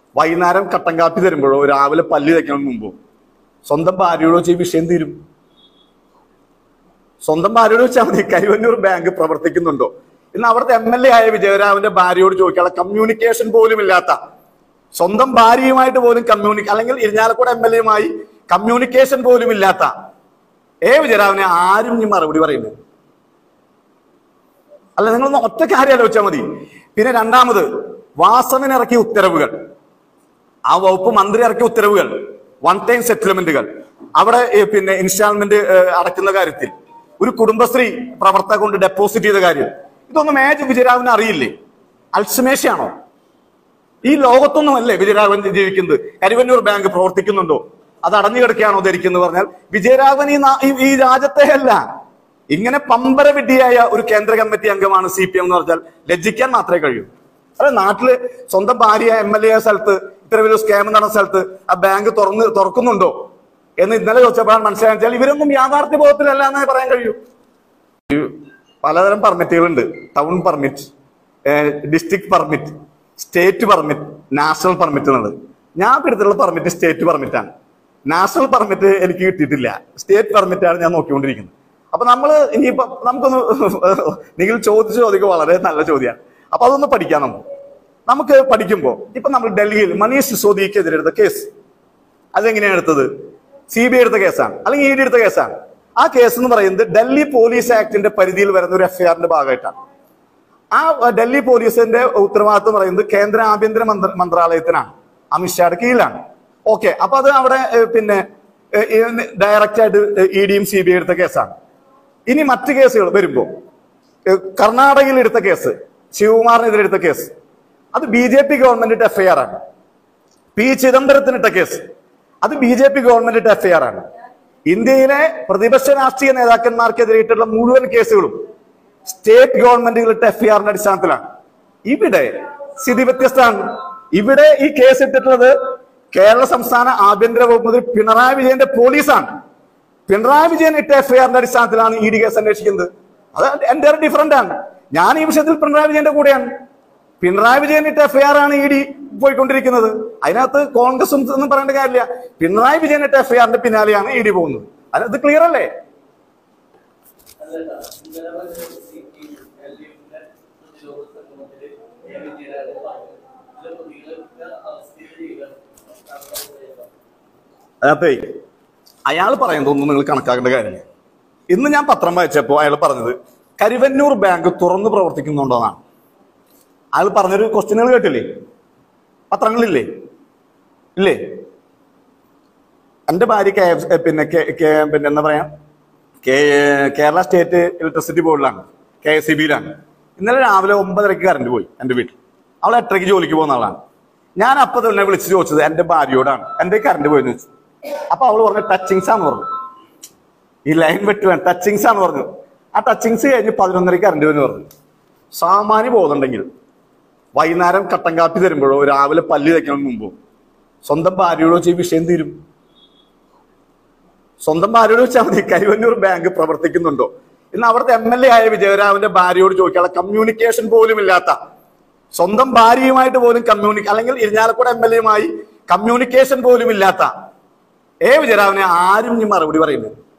വൈകുന്നേരം കട്ടൻ കാപ്പി തരുമ്പോഴോ രാവിലെ പല്ല് തയ്ക്കണം മുമ്പോ സ്വന്തം ഭാര്യയോട് വെച്ച് ഈ വിഷയം തീരും സ്വന്തം ഭാര്യയോട് വെച്ചാൽ മതി കരുവന്നൂർ ബാങ്ക് പ്രവർത്തിക്കുന്നുണ്ടോ ഇന്ന് അവിടുത്തെ എം എൽ എ ആയ വിജയരാമന്റെ ഭാര്യയോട് ചോദിക്കാനുള്ള കമ്മ്യൂണിക്കേഷൻ പോലും ഇല്ലാത്ത സ്വന്തം ഭാര്യയുമായിട്ട് പോലും കമ്മ്യൂണി അല്ലെങ്കിൽ ഇരിഞ്ഞാലക്കുട എം എൽ എയുമായി കമ്മ്യൂണിക്കേഷൻ പോലും ഇല്ലാത്ത ഏ വിജയരാമനെ ആരും ഇനി മറുപടി പറയുന്നു അല്ല നിങ്ങളൊന്ന് ഒറ്റ കാര്യം ആലോചിച്ചാൽ മതി പിന്നെ രണ്ടാമത് വാസവൻ ഇറക്കിയ ഉത്തരവുകൾ ആ വകുപ്പ് മന്ത്രി ഇറക്കിയ ഉത്തരവുകൾ വൺ ടൈം സെറ്റിൽമെന്റുകൾ അവിടെ ഏ, പിന്നെ ഇൻസ്റ്റാൾമെന്റ് ഏ, അടയ്ക്കുന്ന കാര്യത്തിൽ ഒരു കുടുംബശ്രീ പ്രവർത്തക കൊണ്ട് ഡെപ്പോസിറ്റ് ചെയ്ത കാര്യം ഇതൊന്നും മേജ് വിജയരാഘവന് അറിയില്ലേ അൽസമേഷയാണോ ഈ ലോകത്തൊന്നും അല്ലേ വിജയരാഘവൻ ജീവിക്കുന്നത് കരുവന്നൂർ ബാങ്ക് പ്രവർത്തിക്കുന്നുണ്ടോ അത് അടഞ്ഞു കിടക്കുകയാണോ ധരിക്കുന്നത് പറഞ്ഞാൽ വിജയരാഘവൻ ഈ നാ- ഈ- ഈ രാജ്യത്തെ അല്ല ഇങ്ങനെ പമ്പര വിഡ്ഢിയായ ഒരു കേന്ദ്ര കമ്മിറ്റി അംഗമാണ് സി പി എം എന്ന് പറഞ്ഞാൽ ലജ്ജിക്കാൻ മാത്രമേ കഴിയൂ അതെ നാട്ടില് സ്വന്തം ഭാര്യ എം എൽ എ സ്ഥലത്ത് ഇത്ര വലിയ സ്കാം നടന്ന സ്ഥലത്ത് ആ ബാങ്ക് തുറന്ന് തുറക്കുന്നുണ്ടോ എന്ന് ഇന്നലെ ചോദിച്ചപ്പോഴാണ് മനസ്സിലാച്ചാൽ ഇവരൊന്നും യാഥാർത്ഥ്യ ബോധത്തിലല്ല എന്നേ പറയാൻ കഴിയൂ പലതരം പെർമിറ്റുകളുണ്ട് town permit district permit state permit national permit എന്നുള്ളത് ഞാൻ എടുത്തിട്ടുള്ള പെർമിറ്റ് സ്റ്റേറ്റ് പെർമിറ്റ് ആണ് നാഷണൽ പെർമിറ്റ് എനിക്ക് കിട്ടിയിട്ടില്ല സ്റ്റേറ്റ് പെർമിറ്റ് ആണ് ഞാൻ നോക്കിക്കൊണ്ടിരിക്കുന്നത് അപ്പൊ നമ്മൾ ഇനിയിപ്പോ നമുക്കൊന്ന് നിങ്ങൾ ചോദിച്ച ചോദ്യം വളരെ നല്ല ചോദ്യമാണ് അപ്പൊ അതൊന്ന് പഠിക്കാം നമുക്ക് നമുക്ക് പഠിക്കുമ്പോൾ ഇപ്പൊ നമ്മൾ ഡൽഹിയിൽ മനീഷ് സിസോദിക്കെതിരെ എടുത്ത കേസ് അതെങ്ങനെയാണ് എടുത്തത് സി ബി ഐ എടുത്ത കേസാണ് അല്ലെങ്കിൽ ഇ ഡി എടുത്ത കേസാണ് ആ കേസ് എന്ന് പറയുന്നത് ഡൽഹി പോലീസ് ആക്ടിന്റെ പരിധിയിൽ വരുന്ന ഒരു എഫ്ഐആറിന്റെ ഭാഗമായിട്ടാണ് ആ അഹ്, ഡൽഹി പോലീസിന്റെ ഉത്തരവാദിത്വം പറയുന്നത് കേന്ദ്ര ആഭ്യന്തര മന്ത്ര മന്ത്രാലയത്തിനാണ് അമിത്ഷായുടെ കീഴിലാണ് ഓക്കെ അപ്പൊ അത് അവിടെ ഏഹ്, പിന്നെ ഡയറക്റ്റ് ആയിട്ട് ഇ ഡിയും സി ബി ഐ എടുത്ത കേസാണ് ഇനി മറ്റ് കേസുകൾ വരുമ്പോൾ കർണാടകയിൽ എടുത്ത കേസ് ശിവകുമാറിനെതിരെ എടുത്ത കേസ് അത് B J P government FIR ആണ് പി ചിദംബരത്തിനിട്ട കേസ് അത് B J P government FIR ആണ് ഇന്ത്യയിലെ പ്രതിപക്ഷ രാഷ്ട്രീയ നേതാക്കന്മാർക്കെതിരെയിട്ടുള്ള മുഴുവൻ കേസുകളും സ്റ്റേറ്റ് ഗവൺമെന്റുകളിട്ട എഫ്ഐആറിന്റെ അടിസ്ഥാനത്തിലാണ് ഇവിടെ സ്ഥിതി വ്യത്യസ്തമാണ് ഇവിടെ ഈ കേസ് ഇട്ടിട്ടുള്ളത് കേരള സംസ്ഥാന ആഭ്യന്തര വകുപ്പ് മന്ത്രി പിണറായി വിജയന്റെ പോലീസാണ് പിണറായി വിജയൻ ഇട്ട എഫ്ഐആറിന്റെ അടിസ്ഥാനത്തിലാണ് ഇ ഡി കേസ് അന്വേഷിക്കുന്നത് അത് എന്റെ ഡിഫറന്റ് ആണ് ഞാൻ ഈ വിഷയത്തിൽ പിണറായി വിജയന്റെ കൂടെയാണ് പിണറായി വിജയൻ ഇട്ട എഫ്ഐആർ ആണ് ഇ ഡി പോയിക്കൊണ്ടിരിക്കുന്നത് അതിനകത്ത് കോൺഗ്രസും ഒന്നും പറയേണ്ട കാര്യമില്ല പിണറായി വിജയൻ ഇട്ട എഫ്ഐആറിന്റെ പിന്നാലെയാണ് ഇ ഡി പോകുന്നത് അത് ക്ലിയർ അല്ലേ അതല്ല ഇന്നലെ വരെ സി പി എൽ ഡി എഫിന്റെ പ്രതിരോധ സംഗമത്തില് എ വിജയരാഘവൻ പറഞ്ഞു ഇതിലെ പ്രതികളൊക്കെ അറസ്റ്റ് ചെയ്യുക അതിനകത്തേ അയാൾ പറയുന്നതൊന്നും നിങ്ങൾ കണക്കാക്കേണ്ട കാര്യമില്ല ഇന്ന് ഞാൻ പത്രം വായിച്ചപ്പോൾ അയാൾ പറഞ്ഞത് കരുവന്നൂർ ബാങ്ക് തുറന്നു പ്രവർത്തിക്കുന്നുണ്ടോന്നാണ് അയാൾ പറഞ്ഞൊരു ക്വസ്റ്റ്യനുകൾ കേട്ടില്ലേ പത്രങ്ങളില്ലേ ഇല്ലേ എൻ്റെ ഭാര്യ കെ എഫ് പിന്നെ കെ കെ- പിന്നെ എന്താ പറയാ കെ കേരള സ്റ്റേറ്റ് ഇലക്ട്രിസിറ്റി ബോർഡിലാണ് കെ എസ് സി ബിയിലാണ് ഇന്നലെ രാവിലെ ഒമ്പതരക്ക് കറണ്ട് പോയി എൻ്റെ വീട്ടിൽ അവൾ എട്ടരയ്ക്ക് ജോലിക്ക് പോകുന്ന ആളാണ് ഞാൻ അപ്പൊ തന്നെ വിളിച്ച് ചോദിച്ചത് എൻ്റെ ഭാര്യയോടാണ് എൻ്റെ കറണ്ട് പോയെന്ന് വെച്ചു അപ്പൊ അവൾ പറഞ്ഞു ടച്ചിങ്സ് ആന്ന് പറഞ്ഞു ഈ ലൈൻ വെട്ട് ടച്ചിങ്സ് ആന്ന് പറഞ്ഞു ആ ടച്ചിങ്സ് കഴിഞ്ഞ് പതിനൊന്നരക്ക് കറണ്ട് പോയെന്ന് പറഞ്ഞു സാമാന്യ ബോധമുണ്ടെങ്കിൽ വൈകുന്നേരം കട്ടൻ കാപ്പി തരുമ്പോഴോ രാവിലെ പല്ല് തയ്ക്കണം മുമ്പോ സ്വന്തം ഭാര്യയോട് വെച്ച് ഈ വിഷയം തീരും സ്വന്തം ഭാര്യയോട് വെച്ചാൽ മതി കരുവന്നൂർ ബാങ്ക് പ്രവർത്തിക്കുന്നുണ്ടോ ഇന്ന് അവിടുത്തെ എം എൽ എ ആയ വിജയരാമന്റെ ഭാര്യയോട് ചോദിക്കാനുള്ള കമ്മ്യൂണിക്കേഷൻ പോലും ഇല്ലാത്ത സ്വന്തം ഭാര്യയുമായിട്ട് പോലും കമ്മ്യൂണി അല്ലെങ്കിൽ ഇരിഞ്ഞാലക്കുട എം എൽ എയുമായി കമ്മ്യൂണിക്കേഷൻ പോലും ഇല്ലാത്ത ഏ വിജയരാമനെ ആരും ഇനി മറുപടി പറയുന്നു